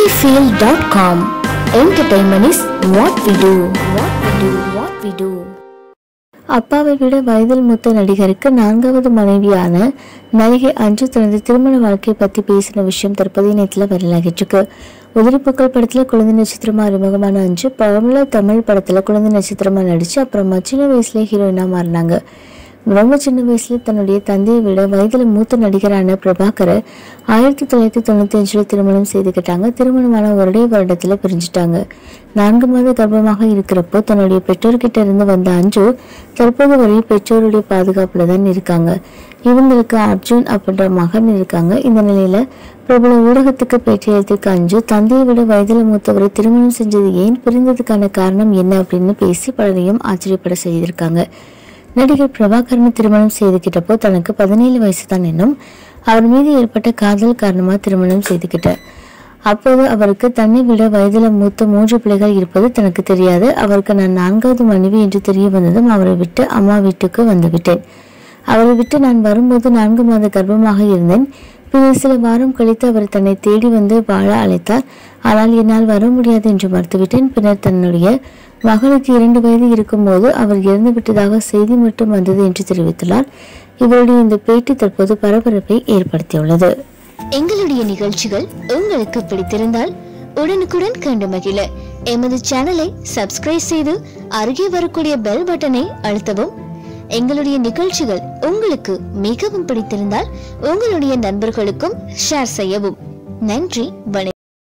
sunnyfield.com. Entertainment is what we do. What we do. What we do. அப்பாவை விட வயதில் மூத்த நடிகருக்கு நான்காவது மனைவியான நடிகை அஞ்சு தனது திருமண வாழ்க்கையை பத்தி பேசின விஷயம் தற்போதைய நேரத்தில் வைரலாகிட்டு இருக்கு உதிரிப்புக்கள் படத்துல குழந்தை நட்சத்திரமா அறிமுகமான அஞ்சு பழமுள்ள தமிழ் படத்துல குழந்தை நட்சத்திரமா நடிச்சு அப்புறமா சின்ன வயசுல ஹீரோயினா மாறினாங்க ரொம்ப சின்ன வயசுல தன்னுடைய தந்தையை விட வயதில் மூத்த நடிகரான பிரபாகரை ஆயிரத்தி தொள்ளாயிரத்தி தொண்ணூத்தி அஞ்சுல திருமணம் செய்துக்கிட்டாங்க திருமணமான ஒரே வருடத்துல பிரிஞ்சுட்டாங்க நான்கு மாத கர்ப்பமாக இருக்கிறப்போ தன்னுடைய பெற்றோர்கிட்ட இருந்து வந்த அஞ்சு தற்போது வரை பெற்றோருடைய பாதுகாப்புல தான் இருக்காங்க இவங்களுக்கு அர்ஜுன் அப்படின்ற மகன் இருக்காங்க இந்த நிலையில பிரபல ஊடகத்துக்கு பேட்டியளித்திருக்க அஞ்சு தந்தையை விட வயதில் மூத்தவரை திருமணம் செஞ்சது ஏன் பிரிந்ததுக்கான காரணம் என்ன அப்படின்னு பேசி பலரையும் ஆச்சரியப்பட செய்திருக்காங்க நடிகர் பிரபாகரனை திருமணம் செய்துக்கிட்டப்போ தனக்கு பதினேழு வயசு தான் என்னும் அவர் மீது ஏற்பட்ட காதல் காரணமாக திருமணம் செய்துக்கிட்டார் அப்போது அவருக்கு தன்னை விட வயதில் மூத்த மூன்று பிள்ளைகள் இருப்பது தனக்கு தெரியாது அவருக்கு நான் நான்காவது மனைவி என்று தெரிய வந்ததும் அவரை விட்டு அம்மா வீட்டுக்கு வந்துவிட்டேன் அவரை விட்டு நான் வரும்போது நான்கு மாத கர்ப்பமாக இருந்தேன் பின்னர் சில வாரம் கழித்து அவர் தன்னை தேடி வந்து வாழ அழைத்தார் ஆனால் என்னால் வர முடியாது என்று மறுத்துவிட்டேன் பின்னர் தன்னுடைய மகளுக்கு இரண்டு வயது இருக்கும்போது அவர் இறந்து விட்டதாக செய்தி மட்டும் வந்தது என்று தெரிவித்துள்ளார் இவருடைய இந்த பேட்டி தற்போது பரபரப்பை ஏற்படுத்தியுள்ளது எங்களுடைய நிகழ்ச்சிகள் உங்களுக்கு பிடித்திருந்தால் உடனுக்குடன் கண்டு மகிழ எமது சேனலை சப்ஸ்கிரைப் செய்து அருகே வரக்கூடிய பெல் பட்டனை அழுத்தவும் எங்களுடைய நிகழ்ச்சிகள் உங்களுக்கு மிகவும் பிடித்திருந்தால் உங்களுடைய நண்பர்களுக்கும் ஷேர் செய்யவும் நன்றி வணக்கம்